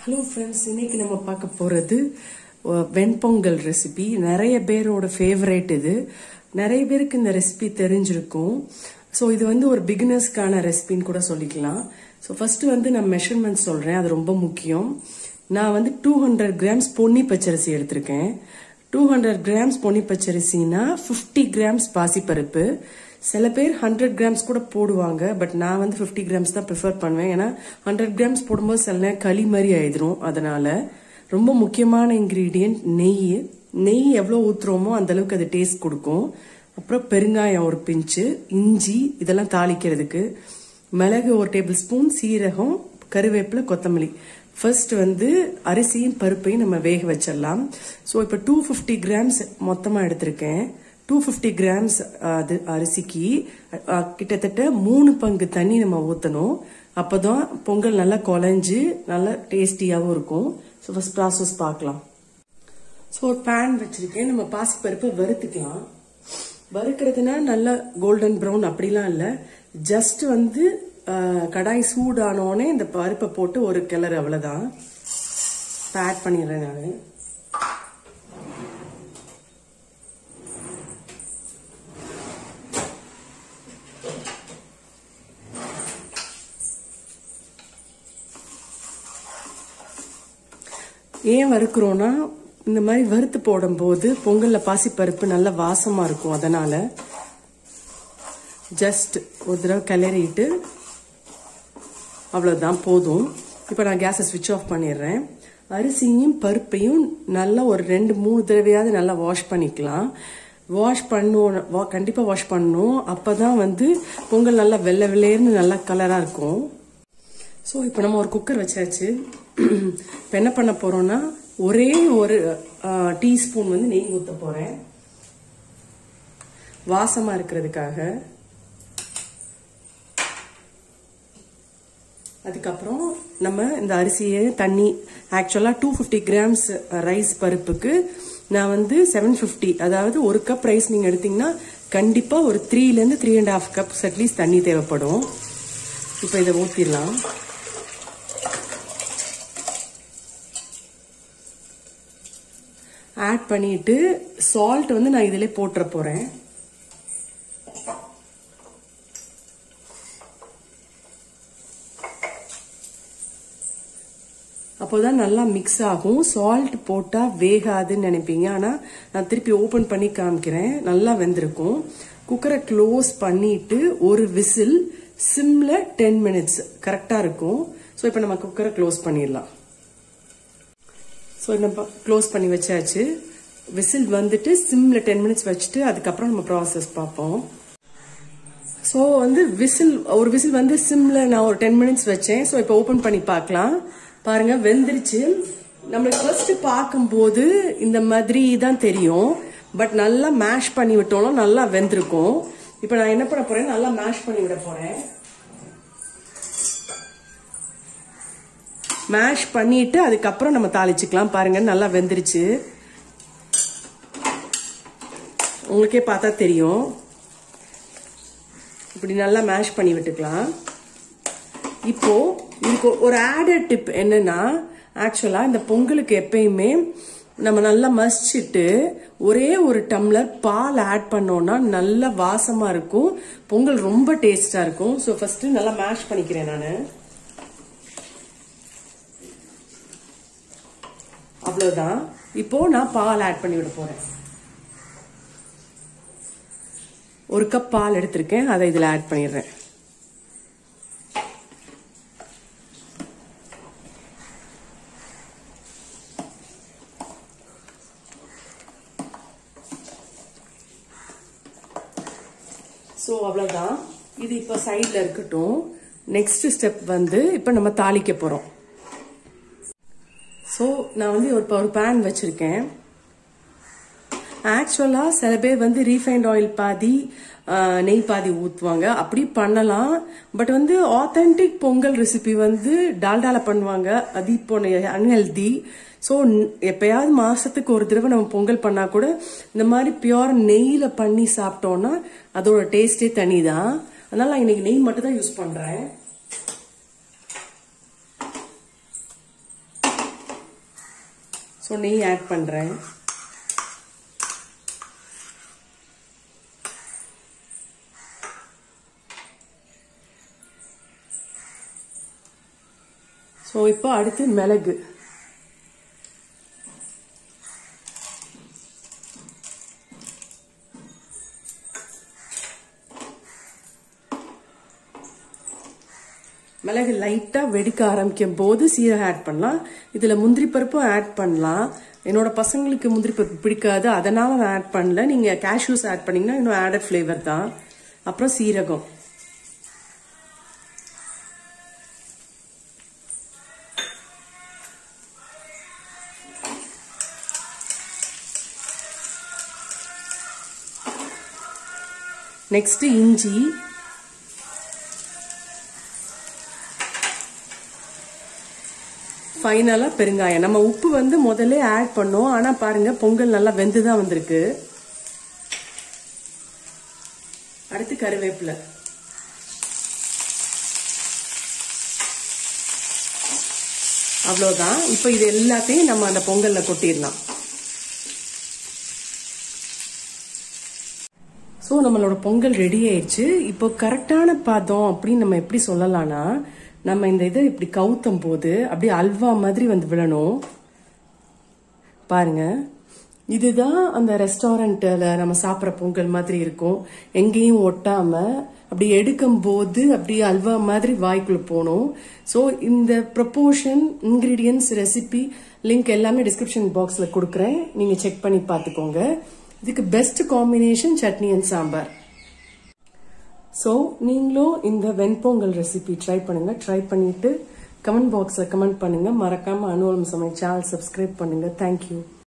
hello friends இன்னைக்கு நம்ம பார்க்க போகிறது வெண்பொங்கல் ரெசிபி நிறைய பேரோட ஃபேவரேட் இது நிறைய பேருக்கு இந்த ரெசிபி தெரிஞ்சிருக்கும் ஸோ இது வந்து ஒரு பிகினர்ஸ்க்கான ரெசிபின்னு கூட சொல்லிக்கலாம் ஸோ ஃபர்ஸ்ட் வந்து நான் மெஷர்மெண்ட் சொல்கிறேன் அது ரொம்ப முக்கியம் நான் வந்து டூ ஹண்ட்ரட் கிராம்ஸ் பொன்னி பச்சரிசி எடுத்திருக்கேன் டூ ஹண்ட்ரட் கிராம்ஸ் பொன்னி பச்சரிசினா ஃபிஃப்டி கிராம்ஸ் பாசிப்பருப்பு சில பேர் ஹண்ட்ரட் கிராம்ஸ் கூட போடுவாங்க பட் நான் வந்து ஃபிஃப்டி கிராம்ஸ் தான் ப்ரிஃபர் பண்ணுவேன் ஏன்னா ஹண்ட்ரட் கிராம்ஸ் போடும்போது சில நேரம் களி மாதிரி ஆயிடும் அதனால ரொம்ப முக்கியமான இன்க்ரீடியன்ட் நெய் நெய் எவ்வளோ ஊத்துறோமோ அந்த அளவுக்கு அது டேஸ்ட் கொடுக்கும் அப்புறம் பெருங்காயம் ஒரு பிஞ்சு இஞ்சி இதெல்லாம் தாளிக்கிறதுக்கு மிளகு ஒரு டேபிள் ஸ்பூன் சீரகம் கருவேப்பிலை கொத்தமல்லி ஃபர்ஸ்ட் வந்து அரிசியும் பருப்பையும் நம்ம வேக வச்சிடலாம் ஸோ இப்போ டூ ஃபிஃப்டி கிராம்ஸ் மொத்தமாக எடுத்திருக்கேன் டூ ஃபிஃப்டி கிராம்ஸ் அது அரிசிக்கு அஹ், கிட்டத்தட்ட மூணு பங்கு தண்ணி நம்ம ஊற்றணும் அப்போதான் பொங்கல் நல்லா குழஞ்சு நல்லா டேஸ்டியாகவும் இருக்கும் ஸோ ஃபர்ஸ்ட் ப்ராசஸ் பார்க்கலாம் ஸோ ஒரு பேன் வச்சிருக்கேன் நம்ம பாசிப்பருப்பை வறுத்துக்கலாம் வறுக்கிறதுனா நல்லா கோல்டன் ப்ரௌன் அப்படிலாம் இல்லை ஜஸ்ட் வந்து அஹ், கடாய் சூடானோடனே இந்த பருப்பை போட்டு ஒரு கிளறு அவ்வளோதான் ஆட் பண்ணிடுறேன் நான் ஏன் வறுக்கிறோன்னா இந்த மாதிரி வறுத்து போடும்போது பொங்கல்ல பாசிப்பருப்பு நல்ல வாசமா இருக்கும் அதனால ஜஸ்ட் ஒரு தடவை கிளறிட்டு அவ்வளவுதான் போதும் இப்போ நான் கேஸை ஸ்விட்ச் ஆஃப் பண்ணிடுறேன் அரிசியும் பருப்பையும் நல்லா ஒரு ரெண்டு மூணு தடவையாவது நல்லா வாஷ் பண்ணிக்கலாம் வாஷ் பண்ணுவோம் வா கண்டிப்பாக வாஷ் பண்ணணும் அப்போ தான் வந்து பொங்கல் நல்லா வெள்ளை வெள்ளையர்னு நல்லா கலராக இருக்கும் ஸோ இப்போ நம்ம ஒரு குக்கர் வச்சாச்சு இப்போ என்ன பண்ண போறோம்னா ஒரே ஒரு டீஸ்பூன் வந்து நெய் ஊற்ற போறேன் வாசமா இருக்கிறதுக்காக அதுக்கப்புறம் நம்ம இந்த அரிசியை தண்ணி ஆக்சுவலாக டூ ஃபிஃப்டி கிராம்ஸ் ரைஸ் பருப்புக்கு நான் வந்து செவன் ஃபிஃப்டி அதாவது ஒரு கப் ரைஸ் நீங்கள் எடுத்தீங்கன்னா கண்டிப்பாக ஒரு த்ரீலேருந்து three and half cups at least தண்ணி தேவைப்படும் இப்போ இதை ஊற்றிடலாம் ஆட் பண்ணிட்டு சால்ட் வந்து நான் இதிலே போட்டுற போறேன் அப்போதான் நல்லா மிக்ஸ் ஆகும் சால்ட் போட்டா வேகாதுன்னு நினைப்பீங்க ஆனா நான் திருப்பி ஓபன் பண்ணி காமிக்கிறேன் நல்லா வெந்திருக்கும் குக்கரை க்ளோஸ் பண்ணிட்டு ஒரு விசில் சிம்ல டென் மினிட்ஸ் கரெக்டா இருக்கும் ஸோ இப்போ நம்ம குக்கரை க்ளோஸ் பண்ணிடலாம் ஸோ நம்ம க்ளோஸ் பண்ணி வச்சாச்சு விசில் வந்துட்டு சிம்ல டென் மினிட்ஸ் வச்சுட்டு அதுக்கப்புறம் நம்ம ப்ராசஸ் பார்ப்போம் ஸோ வந்து விசில் ஒரு விசில் வந்து சிம்ல நான் ஒரு டென் மினிட்ஸ் வச்சேன் ஸோ இப்போ ஓப்பன் பண்ணி பார்க்கலாம் பாருங்க வெந்துருச்சு நம்மளுக்கு ஃபர்ஸ்ட் பார்க்கும்போது இந்த மாதிரி தான் தெரியும் பட் நல்லா மேஷ் பண்ணி விட்டோம்னா நல்லா வெந்திருக்கும் இப்போ நான் என்ன பண்ண போறேன் நல்லா மேஷ் பண்ணி விட போறேன் மேஷ் பண்ணிட்டு அதுக்கப்புறம் நம்ம தாளிச்சுக்கலாம் பாருங்க நல்லா வெந்துருச்சு உங்களுக்கே பார்த்தா தெரியும் இப்படி நல்லா மேஷ் பண்ணி விட்டுக்கலாம் இப்போ இதுக்கு ஒரு ஆடட் டிப் என்னன்னா ஆக்சுவலா இந்த பொங்கலுக்கு எப்பயுமே நம்ம நல்லா மசிச்சுட்டு ஒரே ஒரு டம்ளர் பால் ஆட் பண்ணோம்னா நல்ல வாசமா இருக்கும் பொங்கல் ரொம்ப டேஸ்டா இருக்கும் ஸோ ஃபர்ஸ்ட் நல்லா மேஷ் பண்ணிக்கிறேன் நான் அவ்வளவுதான் இப்போ நான் பால் ஆட் பண்ணி விட போறேன் ஒரு கப் பால் எடுத்திருக்கேன் அதை இதுல ஆட் பண்ணிடுறேன் ஸோ அவ்வளோதான் இது இப்போ சைடில் இருக்கட்டும் நெக்ஸ்ட் ஸ்டெப் வந்து இப்போ நம்ம தாளிக்க போகிறோம் ஸோ நான் வந்து ஒரு ஒரு பேன் வச்சிருக்கேன் ஆக்சுவலாக சில பேர் வந்து ரீஃபைண்ட் ஆயில் பாதி ஆஹ், நெய் பாதி ஊற்றுவாங்க அப்படி பண்ணலாம் பட் வந்து ஆத்தென்டிக் பொங்கல் ரெசிபி வந்து டால்டால பண்ணுவாங்க அது இப்போ அன்ஹெல்தி ஸோ எப்பயாவது மாசத்துக்கு ஒரு தடவை நம்ம பொங்கல் பண்ணா கூட இந்த மாதிரி பியோர் நெய்யில பண்ணி சாப்பிட்டோம்னா அதோட டேஸ்டே தனி தான் அதனால நான் இன்னைக்கு நெய் மட்டும் தான் யூஸ் பண்றேன் ஸோ நெய் ஆட் பண்ணுறேன் ஸோ இப்போ அடுத்து மிளகு மிளகு லைட்டாக வெடிக்க ஆரம்பிக்கும் போது சீரகம் ஆட் பண்ணலாம் இதில் முந்திரி பருப்பும் ஆட் பண்ணலாம் என்னோட பசங்களுக்கு முந்திரி பருப்பு பிடிக்காது அதனால நான் ஆட் பண்ணல நீங்கள் கேஷ்யூஸ் ஆட் பண்ணீங்கன்னா இன்னும் ஆடட் ஃப்ளேவர் தான் அப்புறம் சீரகம் நெக்ஸ்ட் இஞ்சி ஃபைனலாக பெருங்காயம் நம்ம உப்பு வந்து முதல்ல ஆட் பண்ணோம் ஆனால் பாருங்க பொங்கல் நல்லா வெந்து தான் வந்திருக்கு அடுத்து கருவேப்பிலை அவ்வளோதான் இப்போ இது எல்லாத்தையும் நம்ம அந்த பொங்கல்ல கொட்டிடலாம் ஸோ நம்மளோட பொங்கல் ரெடி ஆயிடுச்சு இப்போ கரெக்டான பாதம் அப்படின்னு நம்ம எப்படி சொல்லலாம்னா நம்ம இந்த இதை இப்படி கவுத்தும் போது அப்படியே அல்வா மாதிரி வந்து விழணும் பாருங்க இதுதான் அந்த ரெஸ்டாரண்ட்ல நம்ம சாப்பிட்ற பொங்கல் மாதிரி இருக்கும் எங்கேயும் ஒட்டாம அப்படி எடுக்கும் போது அப்படியே அல்வா மாதிரி வாய்க்குள்ள போகணும் ஸோ இந்த ப்ரொப்போர்ஷன் இன்கிரீடியன்ஸ் ரெசிபி லிங்க் எல்லாமே டிஸ்கிரிப்ஷன் பாக்ஸ்ல கொடுக்குறேன் நீங்க செக் பண்ணி பார்த்துக்கோங்க இதுக்கு best combination chutney and sambar so நீங்களும் இந்த வெண்பொங்கல் ரெசிபி ட்ரை பண்ணுங்க ட்ரை பண்ணிட்டு கமெண்ட் பாக்ஸில் கமெண்ட் பண்ணுங்க மறக்காம அனுவலம் சமையல் சேனல் சப்ஸ்கிரைப் பண்ணுங்க தேங்க்யூ